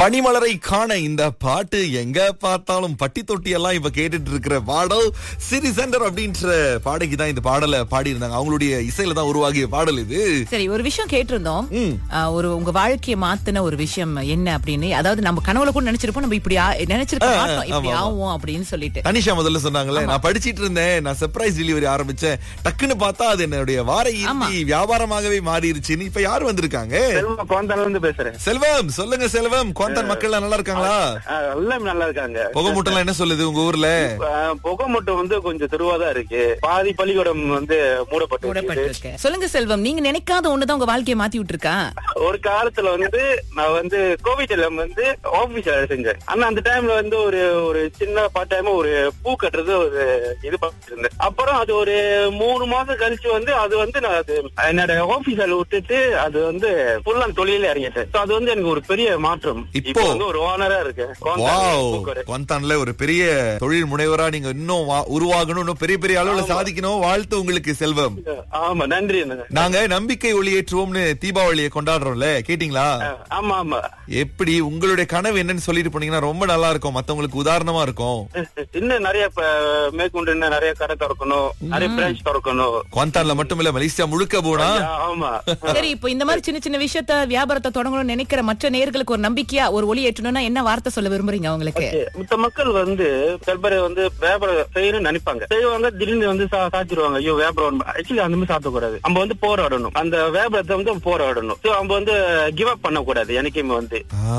பனிமலரை காண இந்த பாட்டு எங்க பார்த்தாலும் பட்டி தொட்டி எல்லாம் இப்ப கேட்டுட்டு இருக்கிற பாடல் சிரி சென்டர் அப்படின்ற பாடகி தான் இந்த பாடலை பாடி இருந்தாங்க அவங்களுடைய இசையில தான் உருவாகிய பாடல் இது சரி ஒரு விஷயம் கேட்டிருந்தோம் ம். ஆ, ஒரு உங்க வாழ்க்கையை மாத்தின ஒரு விஷயம் என்ன அப்படின்னு அதாவது நம்ம கனவுல கூட நினைச்சிருப்போம் நம்ம இப்படி ஆ- நினைச்சிருக்க ஆ, மாட்டோம் இப்படி ஆமா, ஆமா. ஆகும் அப்படின்னு சொல்லிட்டு தனிஷா முதல்ல சொன்னாங்களே நான் படிச்சிட்டு இருந்தேன் நான் சர்ப்ரைஸ் டெலிவரி ஆரம்பிச்சேன் டக்குன்னு பார்த்தா அது என்னுடைய வார ஆமா. இறுதி வியாபாரமாகவே மாறிடுச்சுன்னு இப்ப யார் வந்திருக்காங்க செல்வம் கோந்தால இருந்து பேசுறேன் செல்வம் சொல்லுங்க செல்வம் கோந்தன் மக்கள் நல்லா இருக்காங்களா ஆ, எல்லாம் நல்லா இருக்காங்க புகை மூட்டெல்லாம் என்ன சொல்லுது உங்க ஊர்ல ஆ, புகை மட்டும் வந்து கொஞ்சம் தெருவாதான் இருக்கு பாதி பள்ளிக்கூடம் வந்து மூடப்பட்டு இருக்குது. கூடப்பட்டிருக்கு சொல்லுங்க செல்வம் நீங்க நினைக்காத ஒண்ணுதான் உங்க வாழ்க்கையை மாத்தி விட்டுருக்கா ஒரு காலத்துல வந்து நான் வந்து கோவிட் வந்து ஆபீஸ் வேலை செஞ்சேன் ஆனா அந்த டைம்ல வந்து ஒரு ஒரு சின்ன பார்ட் டைம் ஒரு பூ கட்டுறது ஒரு இது பண்ணிட்டு இருந்தேன் அப்புறம் அது ஒரு மூணு மாசம் கழிச்சு வந்து அது வந்து நான் அது என்னோட ஆபீஸ் வேலை விட்டுட்டு அது வந்து ஃபுல்லா தொழில இறங்கிட்டேன் So அது வந்து எனக்கு ஒரு பெரிய மாற்றம் இப்போ? வந்து ஒரு ஓனரா இருக்கேன் கோந்தால வாவ் பூக்கடை. குவந்தான்ல ஒரு பெரிய தொழில் முனைவரா நீங்க இன்னும் வா- உருவாகணும் இன்னும் பெரிய பெரிய அளவுல சாதிக்கணும் வாழ்த்து உங்களுக்கு செல்வம் ஆமா நன்றி அண்ணா. நாங்க நம்பிக்கை ஒளியேற்றுவோம்னு தீபாவளியை கொண்டாடுறோம்ல கேட்டீங்களா ஆமா ஆமா எப்படி உங்களுடைய கனவு என்னன்னு சொல்லிட்டு போனீங்கன்னா ரொம்ப நல்லா இருக்கும் மத்தவங்களுக்கு உதாரணமா இருக்கும் இன்னும் நிறைய இப்ப மேற்கொண்டு இன்னும் நிறைய கடை திறக்கணும் நிறைய பிரான்ச் திறக்கணும் குவந்தான்ல மட்டும் இல்ல மலேசியா முழுக்க போனா ஆமா சரி இப்போ இந்த மாதிரி சின்ன சின்ன விஷயத்த வியாபாரத்தை தொடங்கணும்னு நினைக்கிற மற்ற நேயர்களுக்கு ஒரு நம்பிக்கையா ஒரு ஒளி ஏற்றணும்னா என்ன வார்த்தை சொல்ல விரும்புறீங்க அவங்களுக்கு மத்த மக்கள் வந்து சில பேர் வந்து வியாபாரம் செய்யணும்னு நினைப்பாங்க செய்வாங்க திடீர்னு வந்து சா- சாத்திடுவாங்க ஐயோ வியாபாரம் ஆக்சுவலி அந்த மாதிரி சாப்பிடக்கூடாது நம்ம வந்து போராடணும் அந்த வியாபாரத்தை வந்து போராடணும் சோ நம்ம வந்து கிவ் அப் பண்ணக்கூடாது எனக்குமே வந்து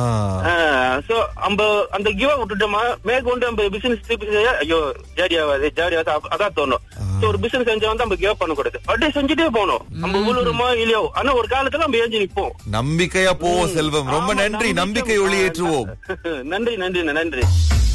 ஆ, சோ நம்ம அந்த கிவ் அப் விட்டுட்டோமா மேற்கொண்டு நம்ம பிசினஸ் திருப்பி செய்ய ஐயோ ஜாடி ஆகாது ஜாடி ஆகாது அப்ப- அதான் தோணும் சோ ஒரு பிசினஸ் செஞ்சா வந்து நம்ம கிவ் அப் பண்ணக்கூடாது அப்படியே செஞ்சுட்டே போகணும் நம்ம உழுறோமோ இல்லையோ ஆனா ஒரு காலத்துல நம்ம ஏஞ்சி நிப்போம் நம்பிக்கையா போவோம் செல்வம் ரொம்ப ஆமா, நன்றி நம்பிக்கை நம்பிக்கை- ஒளியேற்றுவோம் நன்றி நன்றி நன்றி